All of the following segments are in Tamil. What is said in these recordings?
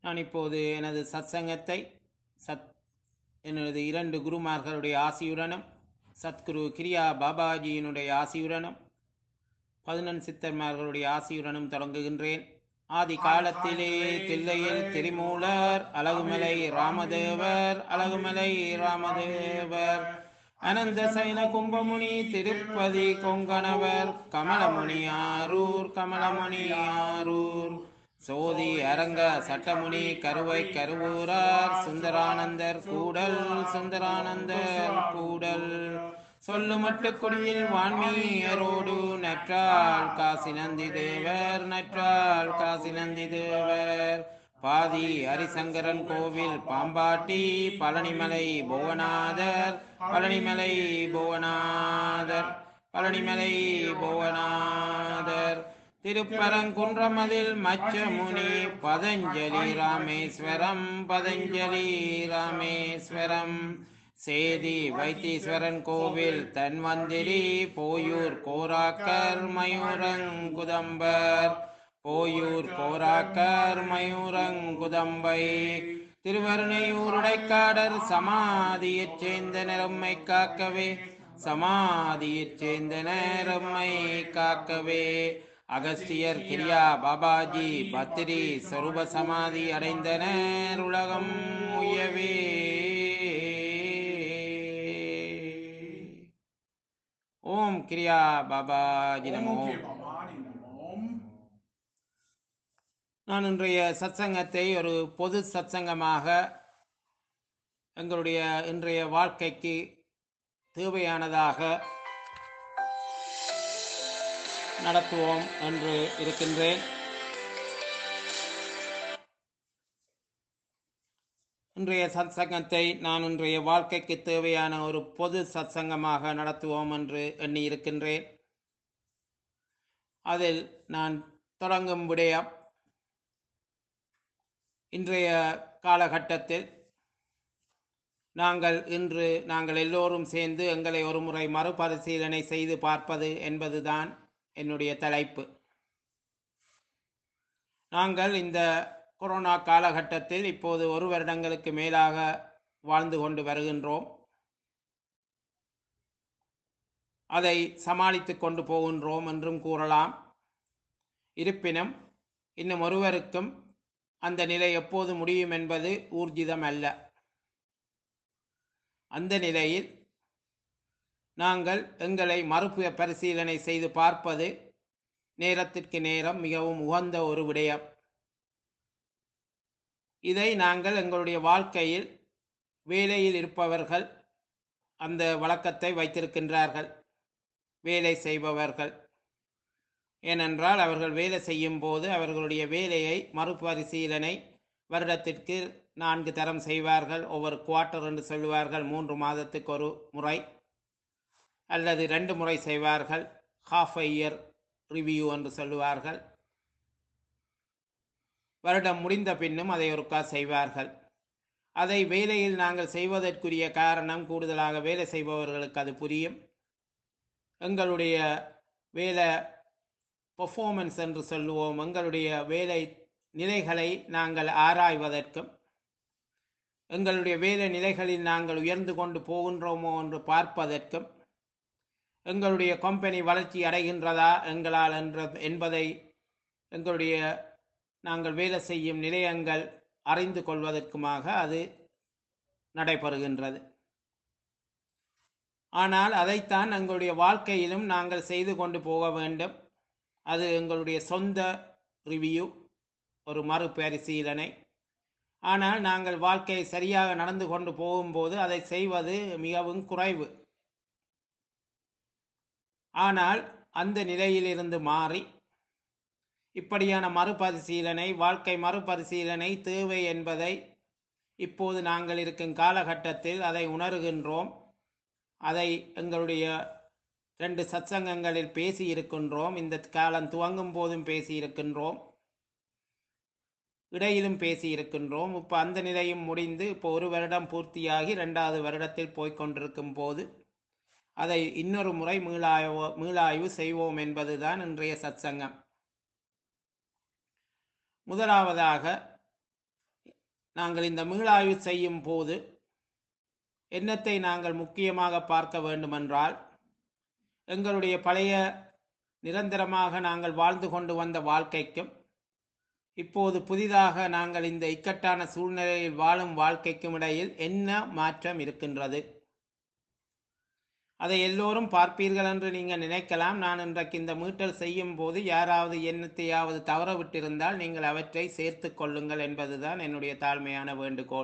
நான் இப்போது எனது சத்சங்கத்தை சத் எனது இரண்டு குருமார்களுடைய ஆசியுடனும் சத்குரு கிரியா பாபாஜியினுடைய ஆசியுடனும் பதினெண் சித்தர்மார்களுடைய ஆசியுடனும் தொடங்குகின்றேன் ஆதி காலத்திலே தில்லையில் திரிமூலர் அழகுமலை ராமதேவர் அழகுமலை ராமதேவர் அனந்த சைன கும்பமுனி திருப்பதி கொங்கணவர் கமலமுனி ஆரூர் கமலமுனி ஆரூர் சோதி அரங்க சட்டமுனி கருவை கருவூரார் சுந்தரானந்தர் கூடல் சுந்தரானந்தர் கூடல் சொல்லு மட்டுக்குடியில் வான்மீயரோடு நற்றால் காசி நந்தி தேவர் நற்றால் காசி நந்தி தேவர் பாதி ஹரிசங்கரன் கோவில் பாம்பாட்டி பழனிமலை புவனாதர் பழனிமலை புவனாதர் பழனிமலை புவனாதர் திருப்பரங்குன்றமதில் மச்சமுனி பதஞ்சலி ராமேஸ்வரம் பதஞ்சலி ராமேஸ்வரம் சேதி வைத்தீஸ்வரன் கோவில் தன்வந்திரி போயூர் கோராக்கர் மயூரங்குதம்பர் போயூர் கோராக்கர் மயூரங்குதம்பை திருவருணையூருடைக்காடர் சமாதியைச் சேர்ந்த நிறம்மை காக்கவே சமாதியைச் சேர்ந்த நேரம்மை காக்கவே அகஸ்தியர் கிரியா பாபாஜி பத்திரி சொரூப சமாதி அடைந்தனர் உலகம் உயவே ஓம் கிரியா பாபாஜி நமோ ஓம் பவானி நமோம் நான் இன்றைய சத்சங்கத்தை ஒரு பொது சத்சங்கமாக எங்களுடைய இன்றைய வாழ்க்கைக்கு தேவையானதாக நடத்துவோம் என்று இருக்கின்றேன் இன்றைய சத்சங்கத்தை நான் இன்றைய வாழ்க்கைக்கு தேவையான ஒரு பொது சத்சங்கமாக நடத்துவோம் என்று எண்ணி இருக்கின்றேன் அதில் நான் தொடங்கும் விடயம் இன்றைய காலகட்டத்தில் நாங்கள் இன்று நாங்கள் எல்லோரும் சேர்ந்து எங்களை ஒரு முறை மறுபரிசீலனை செய்து பார்ப்பது என்பதுதான் என்னுடைய தலைப்பு நாங்கள் இந்த கொரோனா காலகட்டத்தில் இப்போது ஒரு வருடங்களுக்கு மேலாக வாழ்ந்து கொண்டு வருகின்றோம் அதை சமாளித்து கொண்டு போகின்றோம் என்றும் கூறலாம் இருப்பினும் இன்னும் ஒருவருக்கும் அந்த நிலை எப்போது முடியும் என்பது ஊர்ஜிதம் அல்ல அந்த நிலையில் நாங்கள் எங்களை மறுப்பு பரிசீலனை செய்து பார்ப்பது நேரத்திற்கு நேரம் மிகவும் உகந்த ஒரு விடயம் இதை நாங்கள் எங்களுடைய வாழ்க்கையில் வேலையில் இருப்பவர்கள் அந்த வழக்கத்தை வைத்திருக்கின்றார்கள் வேலை செய்பவர்கள் ஏனென்றால் அவர்கள் வேலை செய்யும் போது அவர்களுடைய வேலையை மறுபரிசீலனை வருடத்திற்கு நான்கு தரம் செய்வார்கள் ஒவ்வொரு குவார்ட்டர் என்று சொல்லுவார்கள் மூன்று மாதத்துக்கு ஒரு முறை அல்லது ரெண்டு முறை செய்வார்கள் ஹாஃப் a இயர் ரிவ்யூ என்று சொல்லுவார்கள் வருடம் முடிந்த பின்னும் அதை ஒருக்கா செய்வார்கள் அதை வேலையில் நாங்கள் செய்வதற்குரிய காரணம் கூடுதலாக வேலை செய்பவர்களுக்கு அது புரியும் எங்களுடைய வேலை பெர்ஃபார்மன்ஸ் என்று சொல்லுவோம் எங்களுடைய வேலை நிலைகளை நாங்கள் ஆராய்வதற்கும் எங்களுடைய வேலை நிலைகளில் நாங்கள் உயர்ந்து கொண்டு போகின்றோமோ என்று பார்ப்பதற்கும் எங்களுடைய கம்பெனி வளர்ச்சி அடைகின்றதா எங்களால் என்ற என்பதை எங்களுடைய நாங்கள் வேலை செய்யும் நிலையங்கள் அறிந்து கொள்வதற்குமாக அது நடைபெறுகின்றது ஆனால் அதைத்தான் எங்களுடைய வாழ்க்கையிலும் நாங்கள் செய்து கொண்டு போக வேண்டும் அது எங்களுடைய சொந்த ரிவ்யூ ஒரு மறுபரிசீலனை ஆனால் நாங்கள் வாழ்க்கை சரியாக நடந்து கொண்டு போகும்போது அதை செய்வது மிகவும் குறைவு ஆனால் அந்த நிலையிலிருந்து மாறி இப்படியான மறுபரிசீலனை வாழ்க்கை மறுபரிசீலனை தேவை என்பதை இப்போது நாங்கள் இருக்கும் காலகட்டத்தில் அதை உணர்கின்றோம் அதை எங்களுடைய ரெண்டு சத்சங்கங்களில் பேசி இருக்கின்றோம் இந்த காலம் துவங்கும் போதும் பேசி இருக்கின்றோம் இடையிலும் பேசி இருக்கின்றோம் இப்போ அந்த நிலையும் முடிந்து இப்போ ஒரு வருடம் பூர்த்தியாகி ரெண்டாவது வருடத்தில் போய்க்கொண்டிருக்கும் போது அதை இன்னொரு முறை மீளாய்வு மீளாய்வு செய்வோம் என்பதுதான் இன்றைய சத்சங்கம் முதலாவதாக நாங்கள் இந்த மீளாய்வு செய்யும் போது என்னத்தை நாங்கள் முக்கியமாக பார்க்க வேண்டுமென்றால் எங்களுடைய பழைய நிரந்தரமாக நாங்கள் வாழ்ந்து கொண்டு வந்த வாழ்க்கைக்கும் இப்போது புதிதாக நாங்கள் இந்த இக்கட்டான சூழ்நிலையில் வாழும் வாழ்க்கைக்கும் இடையில் என்ன மாற்றம் இருக்கின்றது அதை எல்லோரும் பார்ப்பீர்கள் என்று நீங்கள் நினைக்கலாம் நான் இன்றைக்கு இந்த மீட்டல் செய்யும் போது யாராவது எண்ணத்தையாவது தவற விட்டிருந்தால் நீங்கள் அவற்றை சேர்த்து கொள்ளுங்கள் என்பதுதான் என்னுடைய தாழ்மையான வேண்டுகோள்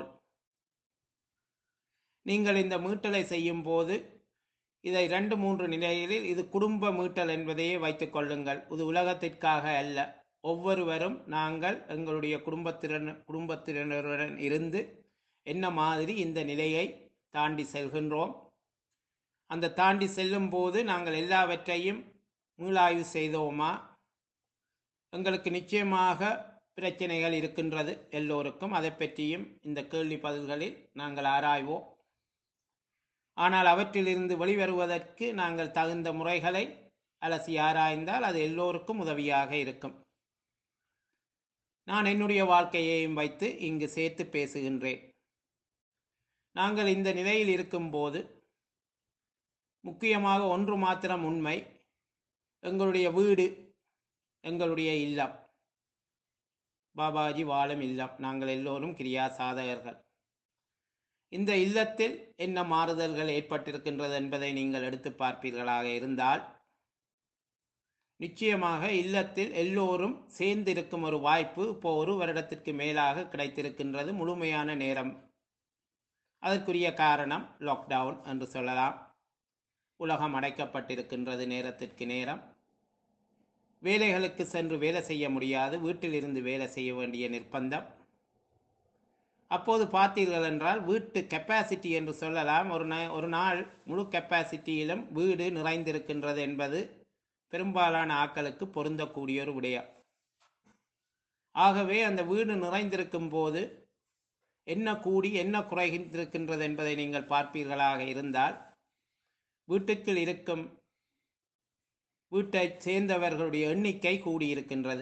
நீங்கள் இந்த மீட்டலை செய்யும் போது இதை ரெண்டு மூன்று நிலைகளில் இது குடும்ப மீட்டல் என்பதையே வைத்துக் கொள்ளுங்கள் இது உலகத்திற்காக அல்ல ஒவ்வொருவரும் நாங்கள் எங்களுடைய குடும்பத்தினர் குடும்பத்தினருடன் இருந்து என்ன மாதிரி இந்த நிலையை தாண்டி செல்கின்றோம் அந்த தாண்டி செல்லும் போது நாங்கள் எல்லாவற்றையும் மீளாய்வு செய்தோமா எங்களுக்கு நிச்சயமாக பிரச்சனைகள் இருக்கின்றது எல்லோருக்கும் அதை பற்றியும் இந்த கேள்வி பதில்களில் நாங்கள் ஆராய்வோம் ஆனால் அவற்றிலிருந்து வெளிவருவதற்கு நாங்கள் தகுந்த முறைகளை அலசி ஆராய்ந்தால் அது எல்லோருக்கும் உதவியாக இருக்கும் நான் என்னுடைய வாழ்க்கையையும் வைத்து இங்கு சேர்த்து பேசுகின்றேன் நாங்கள் இந்த நிலையில் இருக்கும்போது முக்கியமாக ஒன்று மாத்திரம் உண்மை எங்களுடைய வீடு எங்களுடைய இல்லம் பாபாஜி வாழும் இல்லம் நாங்கள் எல்லோரும் கிரியா சாதகர்கள் இந்த இல்லத்தில் என்ன மாறுதல்கள் ஏற்பட்டிருக்கின்றது என்பதை நீங்கள் எடுத்து பார்ப்பீர்களாக இருந்தால் நிச்சயமாக இல்லத்தில் எல்லோரும் சேர்ந்திருக்கும் ஒரு வாய்ப்பு இப்போ ஒரு வருடத்திற்கு மேலாக கிடைத்திருக்கின்றது முழுமையான நேரம் அதற்குரிய காரணம் லாக்டவுன் என்று சொல்லலாம் உலகம் அடைக்கப்பட்டிருக்கின்றது நேரத்திற்கு நேரம் வேலைகளுக்கு சென்று வேலை செய்ய முடியாது வீட்டிலிருந்து வேலை செய்ய வேண்டிய நிர்பந்தம் அப்போது பார்த்தீர்கள் என்றால் வீட்டு கெப்பாசிட்டி என்று சொல்லலாம் ஒரு நா ஒரு நாள் முழு கெப்பாசிட்டியிலும் வீடு நிறைந்திருக்கின்றது என்பது பெரும்பாலான ஆக்களுக்கு பொருந்தக்கூடிய ஒரு விடயம் ஆகவே அந்த வீடு நிறைந்திருக்கும் போது என்ன கூடி என்ன குறைகின்றிருக்கின்றது என்பதை நீங்கள் பார்ப்பீர்களாக இருந்தால் வீட்டுக்குள் இருக்கும் வீட்டைச் சேர்ந்தவர்களுடைய எண்ணிக்கை கூடியிருக்கின்றது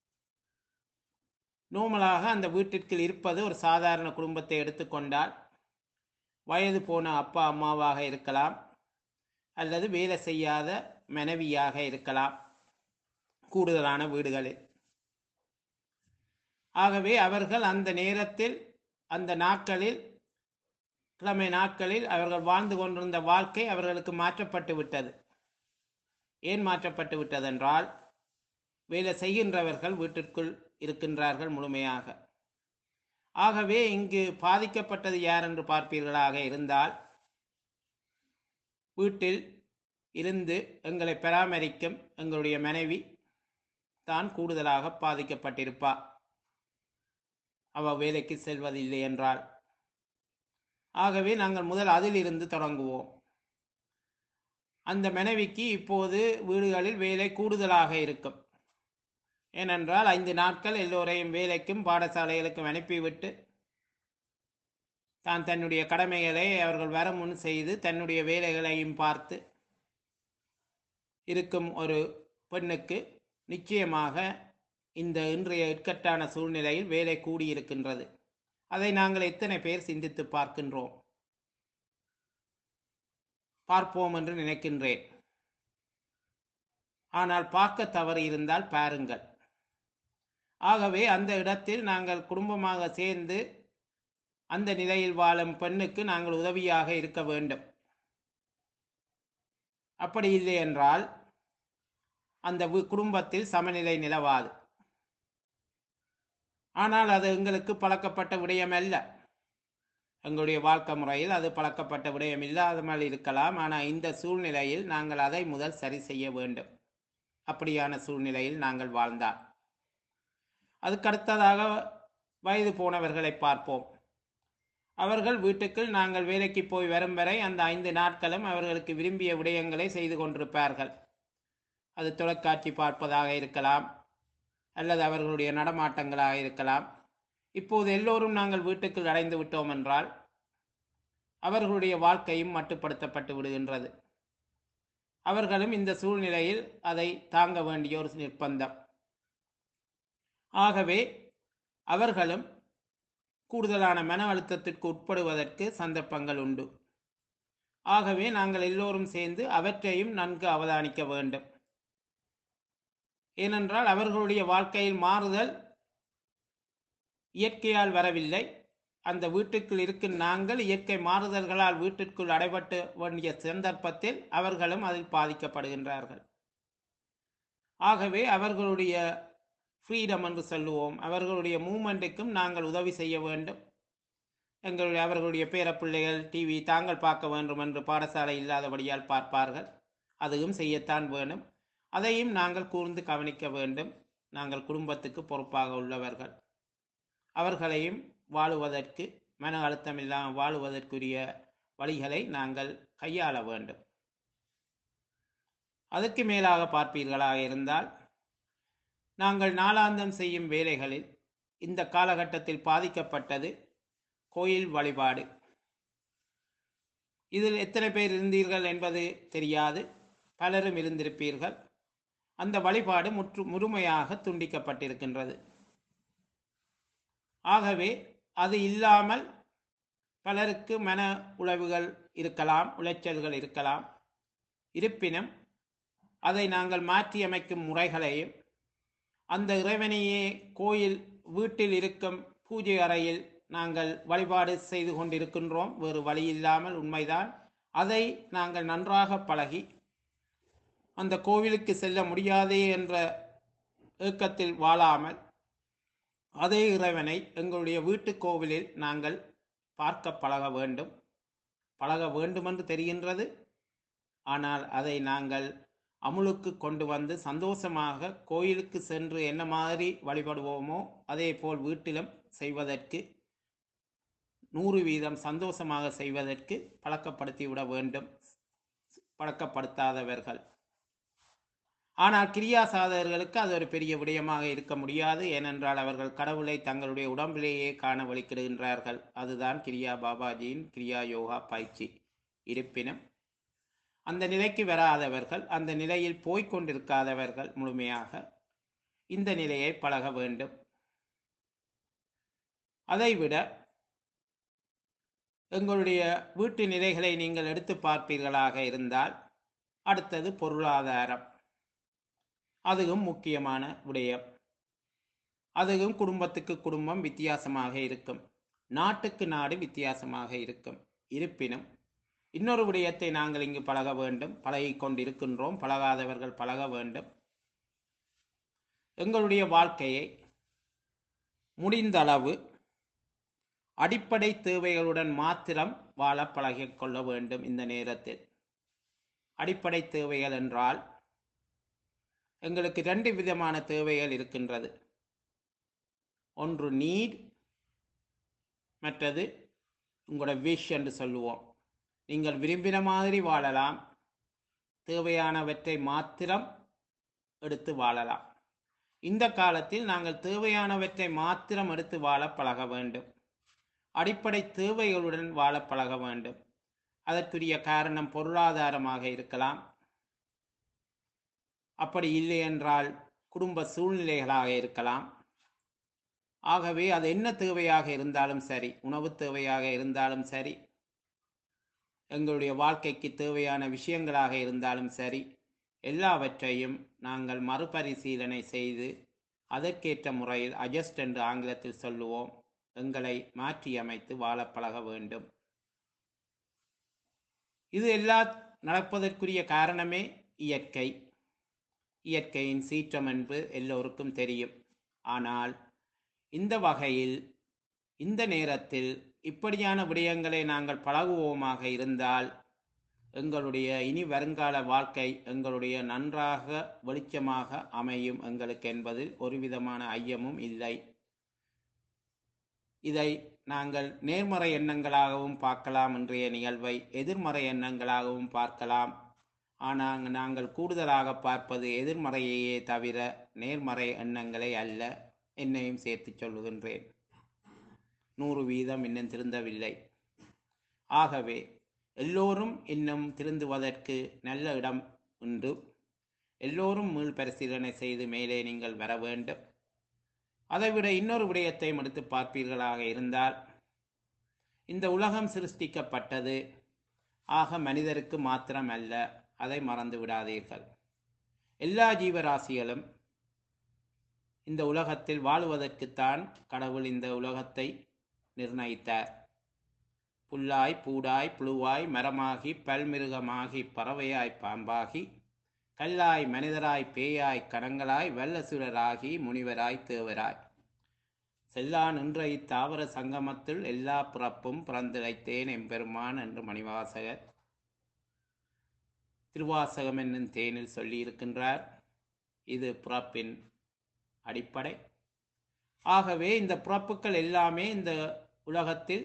நோமலாக அந்த வீட்டிற்குள் இருப்பது ஒரு சாதாரண குடும்பத்தை எடுத்துக்கொண்டால் வயது போன அப்பா அம்மாவாக இருக்கலாம் அல்லது வேலை செய்யாத மனைவியாக இருக்கலாம் கூடுதலான வீடுகளில் ஆகவே அவர்கள் அந்த நேரத்தில் அந்த நாட்களில் கிழமை நாட்களில் அவர்கள் வாழ்ந்து கொண்டிருந்த வாழ்க்கை அவர்களுக்கு மாற்றப்பட்டு விட்டது ஏன் மாற்றப்பட்டு விட்டதென்றால் வேலை செய்கின்றவர்கள் வீட்டிற்குள் இருக்கின்றார்கள் முழுமையாக ஆகவே இங்கு பாதிக்கப்பட்டது யார் என்று பார்ப்பீர்களாக இருந்தால் வீட்டில் இருந்து எங்களை பராமரிக்கும் எங்களுடைய மனைவி தான் கூடுதலாக பாதிக்கப்பட்டிருப்பார் அவ வேலைக்கு செல்வதில்லை என்றால் ஆகவே நாங்கள் முதல் அதிலிருந்து தொடங்குவோம் அந்த மனைவிக்கு இப்போது வீடுகளில் வேலை கூடுதலாக இருக்கும் ஏனென்றால் ஐந்து நாட்கள் எல்லோரையும் வேலைக்கும் பாடசாலைகளுக்கும் அனுப்பிவிட்டு தான் தன்னுடைய கடமைகளை அவர்கள் வர முன் செய்து தன்னுடைய வேலைகளையும் பார்த்து இருக்கும் ஒரு பெண்ணுக்கு நிச்சயமாக இந்த இன்றைய இக்கட்டான சூழ்நிலையில் வேலை கூடியிருக்கின்றது அதை நாங்கள் எத்தனை பேர் சிந்தித்து பார்க்கின்றோம் பார்ப்போம் என்று நினைக்கின்றேன் ஆனால் பார்க்க தவறு இருந்தால் பாருங்கள் ஆகவே அந்த இடத்தில் நாங்கள் குடும்பமாக சேர்ந்து அந்த நிலையில் வாழும் பெண்ணுக்கு நாங்கள் உதவியாக இருக்க வேண்டும் அப்படி இல்லை என்றால் அந்த வி- குடும்பத்தில் சமநிலை நிலவாது ஆனால் அது எங்களுக்கு பழக்கப்பட்ட விடயம் அல்ல எங்களுடைய வாழ்க்கை முறையில் அது பழக்கப்பட்ட விடயம் இல்லாத மாதிரி இருக்கலாம் ஆனால் இந்த சூழ்நிலையில் நாங்கள் அதை முதல் சரி செய்ய வேண்டும் அப்படியான சூழ்நிலையில் நாங்கள் வாழ்ந்தால் அதுக்கடுத்ததாக வயது போனவர்களை பார்ப்போம் அவர்கள் வீட்டுக்குள் நாங்கள் வேலைக்கு போய் வரும் வரை அந்த ஐந்து நாட்களும் அவர்களுக்கு விரும்பிய விடயங்களை செய்து கொண்டிருப்பார்கள் அது தொலைக்காட்சி பார்ப்பதாக இருக்கலாம் அல்லது அவர்களுடைய நடமாட்டங்களாக இருக்கலாம் இப்போது எல்லோரும் நாங்கள் வீட்டுக்குள் அடைந்து விட்டோம் என்றால் அவர்களுடைய வாழ்க்கையும் மட்டுப்படுத்தப்பட்டு விடுகின்றது அவர்களும் இந்த சூழ்நிலையில் அதை தாங்க வேண்டிய ஒரு நிர்பந்தம் ஆகவே அவர்களும் கூடுதலான மன அழுத்தத்திற்கு உட்படுவதற்கு சந்தர்ப்பங்கள் உண்டு ஆகவே நாங்கள் எல்லோரும் சேர்ந்து அவற்றையும் நன்கு அவதானிக்க வேண்டும் ஏனென்றால் அவர்களுடைய வாழ்க்கையில் மாறுதல் இயற்கையால் வரவில்லை அந்த வீட்டுக்குள் இருக்கும் நாங்கள் இயற்கை மாறுதல்களால் வீட்டிற்குள் அடைபட்டு வேண்டிய சந்தர்ப்பத்தில் அவர்களும் அதில் பாதிக்கப்படுகின்றார்கள் ஆகவே அவர்களுடைய ஃப்ரீடம் என்று சொல்லுவோம் அவர்களுடைய மூமெண்ட்டுக்கும் நாங்கள் உதவி செய்ய வேண்டும் எங்களுடைய அவர்களுடைய பேரப்பிள்ளைகள் டிவி தாங்கள் பார்க்க வேண்டும் என்று பாடசாலை இல்லாதபடியால் பார்ப்பார்கள் அதுவும் செய்யத்தான் வேணும் அதையும் நாங்கள் கூர்ந்து கவனிக்க வேண்டும் நாங்கள் குடும்பத்துக்கு பொறுப்பாக உள்ளவர்கள் அவர்களையும் வாழுவதற்கு மன அழுத்தம் இல்லாமல் வாழுவதற்குரிய வழிகளை நாங்கள் கையாள வேண்டும் அதற்கு மேலாக பார்ப்பீர்களாக இருந்தால் நாங்கள் நாளாந்தம் செய்யும் வேலைகளில் இந்த காலகட்டத்தில் பாதிக்கப்பட்டது கோயில் வழிபாடு இதில் எத்தனை பேர் இருந்தீர்கள் என்பது தெரியாது பலரும் இருந்திருப்பீர்கள் அந்த வழிபாடு முற்று முழுமையாக துண்டிக்கப்பட்டிருக்கின்றது ஆகவே அது இல்லாமல் பலருக்கு மன உளவுகள் இருக்கலாம் உளைச்சல்கள் இருக்கலாம் இருப்பினும் அதை நாங்கள் மாற்றியமைக்கும் முறைகளையும் அந்த இறைவனையே கோயில் வீட்டில் இருக்கும் பூஜை அறையில் நாங்கள் வழிபாடு செய்து கொண்டிருக்கின்றோம் வேறு வழி இல்லாமல் உண்மைதான் அதை நாங்கள் நன்றாக பழகி அந்த கோவிலுக்கு செல்ல முடியாதே என்ற ஏக்கத்தில் வாழாமல் அதே இறைவனை எங்களுடைய வீட்டு கோவிலில் நாங்கள் பார்க்க பழக வேண்டும் பழக வேண்டுமென்று தெரிகின்றது ஆனால் அதை நாங்கள் அமுலுக்கு கொண்டு வந்து சந்தோஷமாக கோயிலுக்கு சென்று என்ன மாதிரி வழிபடுவோமோ அதே போல் வீட்டிலும் செய்வதற்கு நூறு வீதம் சந்தோஷமாக செய்வதற்கு பழக்கப்படுத்தி விட வேண்டும் பழக்கப்படுத்தாதவர்கள் ஆனால் கிரியா சாதகர்களுக்கு அது ஒரு பெரிய விடயமாக இருக்க முடியாது ஏனென்றால் அவர்கள் கடவுளை தங்களுடைய உடம்பிலேயே காண வலிக்கிடுகின்றார்கள் அதுதான் கிரியா பாபாஜியின் கிரியா யோகா பயிற்சி இருப்பினும் அந்த நிலைக்கு வராதவர்கள் அந்த நிலையில் போய்க் கொண்டிருக்காதவர்கள் முழுமையாக இந்த நிலையை பழக வேண்டும் அதைவிட எங்களுடைய வீட்டு நிலைகளை நீங்கள் எடுத்து பார்ப்பீர்களாக இருந்தால் அடுத்தது பொருளாதாரம் அதுவும் முக்கியமான விடயம் அதுவும் குடும்பத்துக்கு குடும்பம் வித்தியாசமாக இருக்கும் நாட்டுக்கு நாடு வித்தியாசமாக இருக்கும் இருப்பினும் இன்னொரு விடயத்தை நாங்கள் இங்கு பழக வேண்டும் பழகிக் கொண்டிருக்கின்றோம் பழகாதவர்கள் பழக வேண்டும் எங்களுடைய வாழ்க்கையை முடிந்தளவு அடிப்படை தேவைகளுடன் மாத்திரம் வாழ பழகிக் கொள்ள வேண்டும் இந்த நேரத்தில் அடிப்படை தேவைகள் என்றால் எங்களுக்கு ரெண்டு விதமான தேவைகள் இருக்கின்றது ஒன்று நீட் மற்றது உங்களோட விஷ் என்று சொல்லுவோம் நீங்கள் விரும்பின மாதிரி வாழலாம் தேவையானவற்றை மாத்திரம் எடுத்து வாழலாம் இந்த காலத்தில் நாங்கள் தேவையானவற்றை மாத்திரம் எடுத்து வாழ பழக வேண்டும் அடிப்படை தேவைகளுடன் வாழ பழக வேண்டும் அதற்குரிய காரணம் பொருளாதாரமாக இருக்கலாம் அப்படி இல்லை என்றால் குடும்ப சூழ்நிலைகளாக இருக்கலாம் ஆகவே அது என்ன தேவையாக இருந்தாலும் சரி உணவு தேவையாக இருந்தாலும் சரி எங்களுடைய வாழ்க்கைக்கு தேவையான விஷயங்களாக இருந்தாலும் சரி எல்லாவற்றையும் நாங்கள் மறுபரிசீலனை செய்து அதற்கேற்ற முறையில் அட்ஜஸ்ட் என்று ஆங்கிலத்தில் சொல்லுவோம் எங்களை மாற்றியமைத்து வாழ பழக வேண்டும் இது எல்லா நடப்பதற்குரிய காரணமே இயற்கை இயற்கையின் சீற்றம் என்று எல்லோருக்கும் தெரியும் ஆனால் இந்த வகையில் இந்த நேரத்தில் இப்படியான விடயங்களை நாங்கள் பழகுவோமாக இருந்தால் எங்களுடைய இனி வருங்கால வாழ்க்கை எங்களுடைய நன்றாக வெளிச்சமாக அமையும் எங்களுக்கு என்பதில் ஒரு விதமான ஐயமும் இல்லை இதை நாங்கள் நேர்மறை எண்ணங்களாகவும் பார்க்கலாம் இன்றைய நிகழ்வை எதிர்மறை எண்ணங்களாகவும் பார்க்கலாம் ஆனால் நாங்கள் கூடுதலாக பார்ப்பது எதிர்மறையையே தவிர நேர்மறை எண்ணங்களை அல்ல என்னையும் சேர்த்து சொல்லுகின்றேன் நூறு வீதம் இன்னும் திருந்தவில்லை ஆகவே எல்லோரும் இன்னும் திருந்துவதற்கு நல்ல இடம் உண்டு எல்லோரும் மீள் பரிசீலனை செய்து மேலே நீங்கள் வர வேண்டும் அதைவிட இன்னொரு விடயத்தையும் எடுத்து பார்ப்பீர்களாக இருந்தால் இந்த உலகம் சிருஷ்டிக்கப்பட்டது ஆக மனிதருக்கு மாத்திரம் அல்ல அதை மறந்து விடாதீர்கள் எல்லா ஜீவராசிகளும் இந்த உலகத்தில் வாழுவதற்குத்தான் கடவுள் இந்த உலகத்தை நிர்ணயித்தார் புல்லாய் பூடாய் புழுவாய் மரமாகி பல்மிருகமாகி பறவையாய் பாம்பாகி கல்லாய் மனிதராய் பேயாய் கணங்களாய் வல்லசுரராகி முனிவராய் தேவராய் செல்லா நின்ற இத்தாவர சங்கமத்தில் எல்லா பிறப்பும் பிறந்திழைத்தேன் எம்பெருமான் என்று மணிவாசகர் திருவாசகம் என்னும் தேனில் சொல்லியிருக்கின்றார் இது பிறப்பின் அடிப்படை ஆகவே இந்த பிறப்புகள் எல்லாமே இந்த உலகத்தில்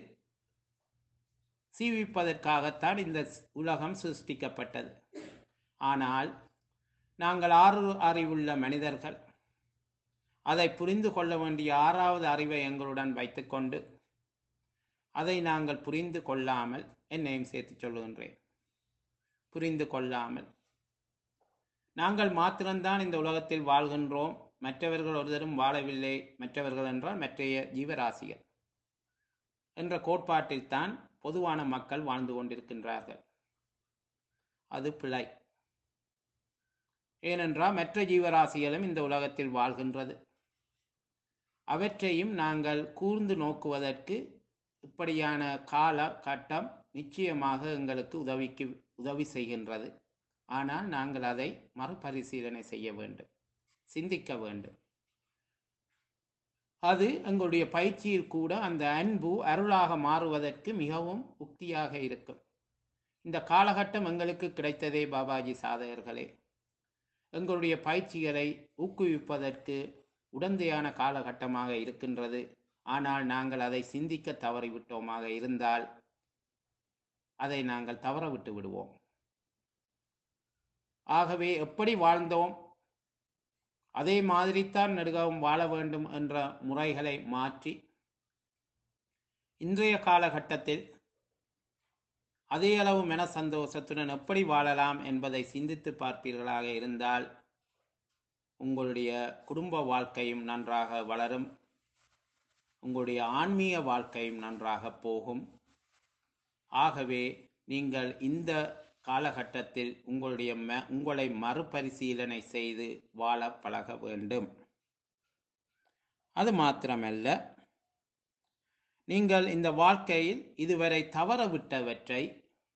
சீவிப்பதற்காகத்தான் இந்த உலகம் சிருஷ்டிக்கப்பட்டது ஆனால் நாங்கள் ஆறு அறிவுள்ள மனிதர்கள் அதை புரிந்து கொள்ள வேண்டிய ஆறாவது அறிவை எங்களுடன் வைத்துக்கொண்டு அதை நாங்கள் புரிந்து கொள்ளாமல் என்னையும் சேர்த்து சொல்லுகின்றேன் புரிந்து கொள்ளாமல் நாங்கள் மாத்திரம்தான் இந்த உலகத்தில் வாழ்கின்றோம் மற்றவர்கள் ஒருதரும் வாழவில்லை மற்றவர்கள் என்றால் மற்றைய ஜீவராசிகள் என்ற கோட்பாட்டில் தான் பொதுவான மக்கள் வாழ்ந்து கொண்டிருக்கின்றார்கள் அது பிழை ஏனென்றால் மற்ற ஜீவராசிகளும் இந்த உலகத்தில் வாழ்கின்றது அவற்றையும் நாங்கள் கூர்ந்து நோக்குவதற்கு இப்படியான கால கட்டம் நிச்சயமாக எங்களுக்கு உதவிக்கு உதவி செய்கின்றது ஆனால் நாங்கள் அதை மறுபரிசீலனை செய்ய வேண்டும் சிந்திக்க வேண்டும் அது எங்களுடைய பயிற்சியில் கூட அந்த அன்பு அருளாக மாறுவதற்கு மிகவும் உக்தியாக இருக்கும் இந்த காலகட்டம் எங்களுக்கு கிடைத்ததே பாபாஜி சாதகர்களே எங்களுடைய பயிற்சிகளை ஊக்குவிப்பதற்கு உடந்தையான காலகட்டமாக இருக்கின்றது ஆனால் நாங்கள் அதை சிந்திக்க தவறிவிட்டோமாக இருந்தால் அதை நாங்கள் தவற விட்டு விடுவோம் ஆகவே எப்படி வாழ்ந்தோம் அதே மாதிரித்தான் நெடுகவும் வாழ வேண்டும் என்ற முறைகளை மாற்றி இன்றைய காலகட்டத்தில் அதே அளவு மன சந்தோஷத்துடன் எப்படி வாழலாம் என்பதை சிந்தித்து பார்ப்பீர்களாக இருந்தால் உங்களுடைய குடும்ப வாழ்க்கையும் நன்றாக வளரும் உங்களுடைய ஆன்மீக வாழ்க்கையும் நன்றாக போகும் ஆகவே நீங்கள் இந்த காலகட்டத்தில் உங்களுடைய ம உங்களை மறுபரிசீலனை செய்து வாழ பழக வேண்டும் அது மாத்திரமல்ல நீங்கள் இந்த வாழ்க்கையில் இதுவரை தவறவிட்டவற்றை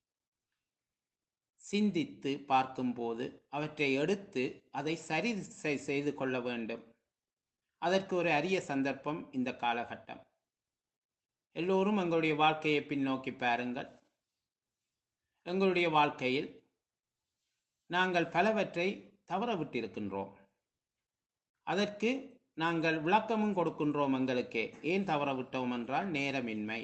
சிந்தித்து பார்க்கும்போது அவற்றை எடுத்து அதை சரி செய்- செய்து கொள்ள வேண்டும் அதற்கு ஒரு அரிய சந்தர்ப்பம் இந்த காலகட்டம் எல்லோரும் எங்களுடைய வாழ்க்கையை பின்னோக்கி பாருங்கள் எங்களுடைய வாழ்க்கையில் நாங்கள் பலவற்றை தவற விட்டிருக்கின்றோம் அதற்கு நாங்கள் விளக்கமும் கொடுக்கின்றோம் எங்களுக்கே ஏன் தவற விட்டோம் என்றால் நேரமின்மை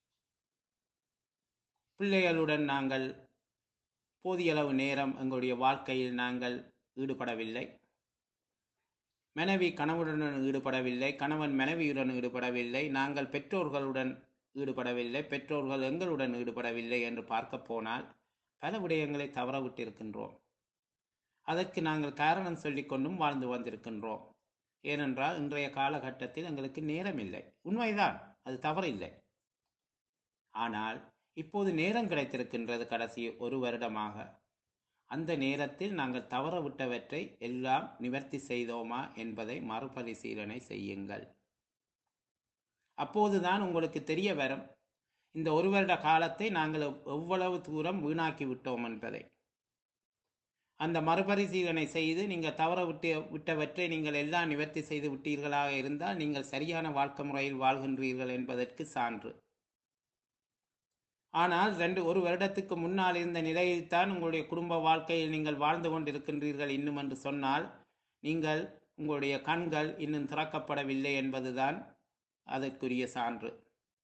பிள்ளைகளுடன் நாங்கள் போதிய அளவு நேரம் எங்களுடைய வாழ்க்கையில் நாங்கள் ஈடுபடவில்லை மனைவி கணவனுடன் ஈடுபடவில்லை கணவன் மனைவியுடன் ஈடுபடவில்லை நாங்கள் பெற்றோர்களுடன் ஈடுபடவில்லை பெற்றோர்கள் எங்களுடன் ஈடுபடவில்லை என்று பார்க்க போனால் பல விடயங்களை தவற விட்டிருக்கின்றோம் அதற்கு நாங்கள் காரணம் சொல்லிக் கொண்டும் வாழ்ந்து வந்திருக்கின்றோம் ஏனென்றால் இன்றைய காலகட்டத்தில் எங்களுக்கு நேரம் இல்லை உண்மைதான் அது தவறில்லை ஆனால் இப்போது நேரம் கிடைத்திருக்கின்றது கடைசி ஒரு வருடமாக அந்த நேரத்தில் நாங்கள் தவற விட்டவற்றை எல்லாம் நிவர்த்தி செய்தோமா என்பதை மறுபரிசீலனை செய்யுங்கள் அப்போதுதான் உங்களுக்கு தெரிய வரும் இந்த ஒரு வருட காலத்தை நாங்கள் எவ்- எவ்வளவு தூரம் வீணாக்கி விட்டோம் என்பதை அந்த மறுபரிசீலனை செய்து நீங்கள் தவற விட்டு விட்டவற்றை நீங்கள் எல்லாம் நிவர்த்தி செய்து விட்டீர்களாக இருந்தால் நீங்கள் சரியான வாழ்க்கை முறையில் வாழ்கின்றீர்கள் என்பதற்கு சான்று ஆனால் ரெண்டு ஒரு வருடத்துக்கு முன்னால் இருந்த நிலையில்தான் உங்களுடைய குடும்ப வாழ்க்கையில் நீங்கள் வாழ்ந்து கொண்டிருக்கின்றீர்கள் இன்னும் என்று சொன்னால் நீங்கள் உங்களுடைய கண்கள் இன்னும் திறக்கப்படவில்லை என்பதுதான் அதற்குரிய சான்று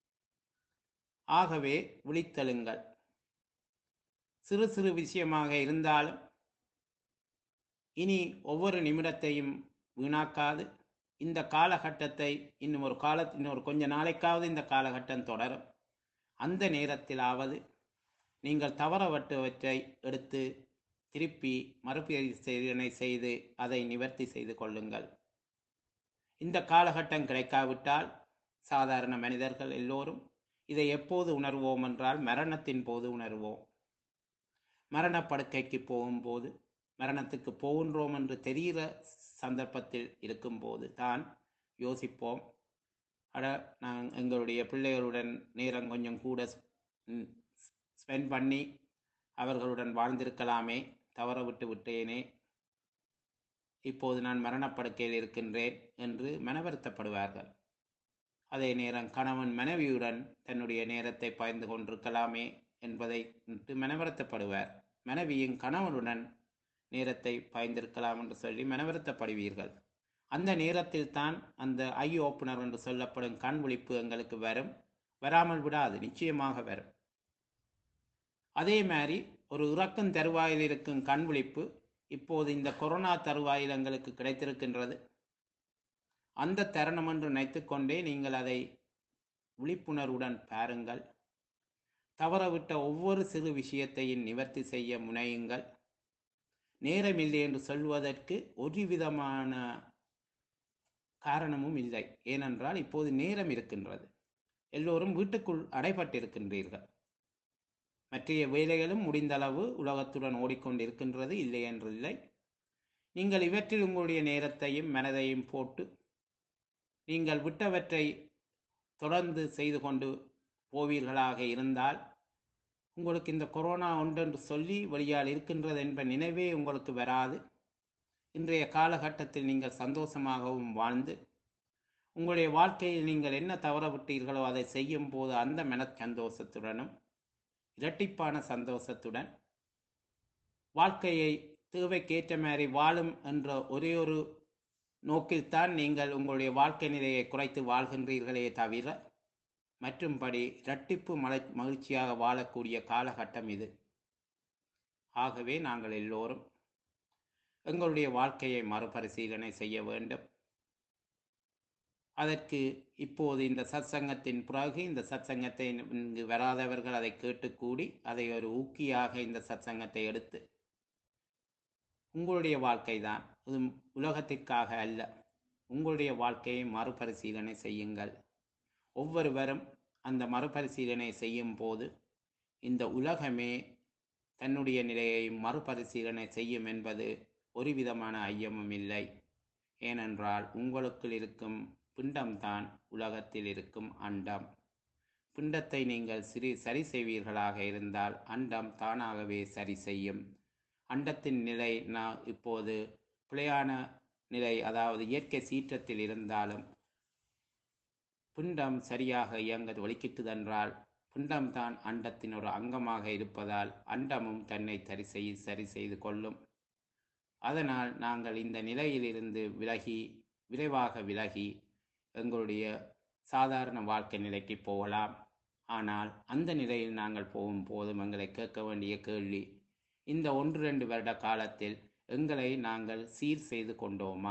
ஆகவே விழித்தெழுங்கள் சிறு சிறு விஷயமாக இருந்தாலும் இனி ஒவ்வொரு நிமிடத்தையும் வீணாக்காது இந்த காலகட்டத்தை இன்னும் ஒரு கால இன்னொரு கொஞ்ச நாளைக்காவது இந்த காலகட்டம் தொடரும் அந்த நேரத்திலாவது நீங்கள் தவறவற்றவற்றை எடுத்து திருப்பி மறுபரிசீலனை செய்து அதை நிவர்த்தி செய்து கொள்ளுங்கள் இந்த காலகட்டம் கிடைக்காவிட்டால் சாதாரண மனிதர்கள் எல்லோரும் இதை எப்போது உணர்வோம் என்றால் மரணத்தின் போது உணர்வோம் மரணப்படுக்கைக்கு போகும்போது மரணத்துக்கு போகின்றோம் என்று தெரிகிற சந்தர்ப்பத்தில் இருக்கும்போது தான் யோசிப்போம் அட நான் எங்களுடைய பிள்ளைகளுடன் நேரம் கொஞ்சம் கூட ஸ்பெண்ட் பண்ணி அவர்களுடன் வாழ்ந்திருக்கலாமே தவற விட்டு விட்டேனே இப்போது நான் மரணப்படுக்கையில் இருக்கின்றேன் என்று மனவருத்தப்படுவார்கள் அதே நேரம் கணவன் மனைவியுடன் தன்னுடைய நேரத்தை பாய்ந்து கொண்டிருக்கலாமே என்பதை மனவருத்தப்படுவார் மனைவியின் கணவனுடன் நேரத்தை பாய்ந்திருக்கலாம் என்று சொல்லி மனவருத்தப்படுவீர்கள் அந்த நேரத்தில் தான் அந்த ஐ ஓப்பனர் என்று சொல்லப்படும் கண் விழிப்பு எங்களுக்கு வரும் வராமல் விடாது நிச்சயமாக வரும் அதே மாதிரி ஒரு இறக்கும் தருவாயில் இருக்கும் கண் விழிப்பு இப்போது இந்த கொரோனா தருவாயில் எங்களுக்கு கிடைத்திருக்கின்றது அந்த தருணம் என்று நினைத்துக்கொண்டே நீங்கள் அதை விழிப்புணர்வுடன் பாருங்கள் தவறவிட்ட ஒவ்வொரு சிறு விஷயத்தையும் நிவர்த்தி செய்ய முனையுங்கள் நேரமில்லை என்று சொல்வதற்கு ஒரு விதமான காரணமும் இல்லை ஏனென்றால் இப்போது நேரம் இருக்கின்றது எல்லோரும் வீட்டுக்குள் அடைபட்டிருக்கின்றீர்கள் மற்றைய வேலைகளும் முடிந்தளவு உலகத்துடன் ஓடிக்கொண்டிருக்கின்றது இல்லை என்றில்லை நீங்கள் இவற்றில் உங்களுடைய நேரத்தையும் மனதையும் போட்டு நீங்கள் விட்டவற்றை தொடர்ந்து செய்து கொண்டு போவீர்களாக இருந்தால் உங்களுக்கு இந்த கொரோனா ஒன்றென்று சொல்லி வழியால் இருக்கின்றது என்ப நினைவே உங்களுக்கு வராது இன்றைய காலகட்டத்தில் நீங்கள் சந்தோஷமாகவும் வாழ்ந்து உங்களுடைய வாழ்க்கையில் நீங்கள் என்ன தவற விட்டீர்களோ அதை செய்யும் போது அந்த மன சந்தோஷத்துடனும் இரட்டிப்பான சந்தோஷத்துடன் வாழ்க்கையை தேவைக்கேற்ற மாதிரி வாழும் என்ற ஒரே ஒரு நோக்கில்தான் நீங்கள் உங்களுடைய வாழ்க்கை நிலையை குறைத்து வாழ்கின்றீர்களே தவிர மற்றும்படி இரட்டிப்பு மலை மகிழ்ச்சியாக வாழக்கூடிய காலகட்டம் இது ஆகவே நாங்கள் எல்லோரும் எங்களுடைய வாழ்க்கையை மறுபரிசீலனை செய்ய வேண்டும் அதற்கு இப்போது இந்த சத்சங்கத்தின் பிறகு இந்த சத்சங்கத்தை இங்கு வராதவர்கள் அதை கேட்டுக்கூடி அதை ஒரு ஊக்கியாக இந்த சத்சங்கத்தை எடுத்து உங்களுடைய வாழ்க்கை தான் இது உலகத்திற்காக அல்ல உங்களுடைய வாழ்க்கையை மறுபரிசீலனை செய்யுங்கள் ஒவ்வொருவரும் அந்த மறுபரிசீலனை செய்யும் போது இந்த உலகமே தன்னுடைய நிலையை மறுபரிசீலனை செய்யும் என்பது ஒரு விதமான ஐயமும் இல்லை ஏனென்றால் உங்களுக்குள் இருக்கும் பிண்டம்தான் உலகத்தில் இருக்கும் அண்டம் பிண்டத்தை நீங்கள் சிறி சரி செய்வீர்களாக இருந்தால் அண்டம் தானாகவே சரி செய்யும் அண்டத்தின் நிலை நான் இப்போது பிழையான நிலை அதாவது இயற்கை சீற்றத்தில் இருந்தாலும் பிண்டம் சரியாக இயங்க ஒலிக்கிட்டதென்றால் பிண்டம்தான் அண்டத்தின் ஒரு அங்கமாக இருப்பதால் அண்டமும் தன்னை சரி செய் சரி செய்து கொள்ளும் அதனால் நாங்கள் இந்த நிலையிலிருந்து விலகி விரைவாக விலகி எங்களுடைய சாதாரண வாழ்க்கை நிலைக்கு போகலாம் ஆனால் அந்த நிலையில் நாங்கள் போகும் போதும் எங்களை கேட்க வேண்டிய கேள்வி இந்த ஒன்று ரெண்டு வருட காலத்தில் எங்களை நாங்கள் சீர் செய்து கொண்டோமா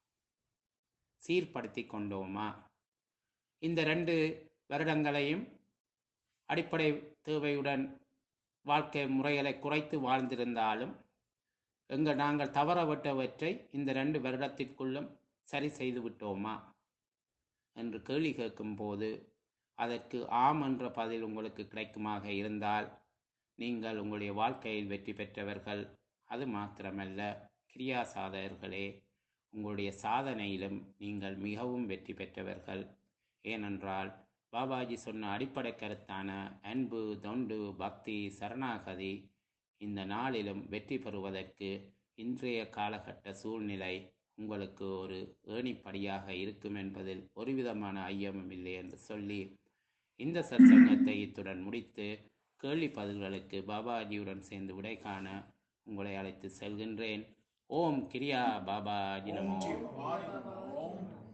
சீர்படுத்தி கொண்டோமா இந்த ரெண்டு வருடங்களையும் அடிப்படை தேவையுடன் வாழ்க்கை முறைகளை குறைத்து வாழ்ந்திருந்தாலும் எங்கள் நாங்கள் தவறவிட்டவற்றை இந்த ரெண்டு வருடத்திற்குள்ளும் சரி செய்து விட்டோமா என்று கேள்வி கேட்கும்போது அதற்கு ஆம் என்ற பதில் உங்களுக்கு கிடைக்குமாக இருந்தால் நீங்கள் உங்களுடைய வாழ்க்கையில் வெற்றி பெற்றவர்கள் அது மாத்திரமல்ல கிரியா சாதகர்களே உங்களுடைய சாதனையிலும் நீங்கள் மிகவும் வெற்றி பெற்றவர்கள் ஏனென்றால் பாபாஜி சொன்ன அடிப்படை கருத்தான அன்பு தொண்டு பக்தி சரணாகதி இந்த நாளிலும் வெற்றி பெறுவதற்கு இன்றைய காலகட்ட சூழ்நிலை உங்களுக்கு ஒரு ஏணிப்படியாக இருக்கும் என்பதில் ஒரு விதமான ஐயமும் இல்லை என்று சொல்லி இந்த சத்சங்கத்தை இத்துடன் முடித்து கேள்வி பதில்களுக்கு பாபாஜியுடன் சேர்ந்து விடை காண உங்களை அழைத்து செல்கின்றேன் ஓம் கிரியா பாபாஜி நமோ ஓம் சிவாய நமோ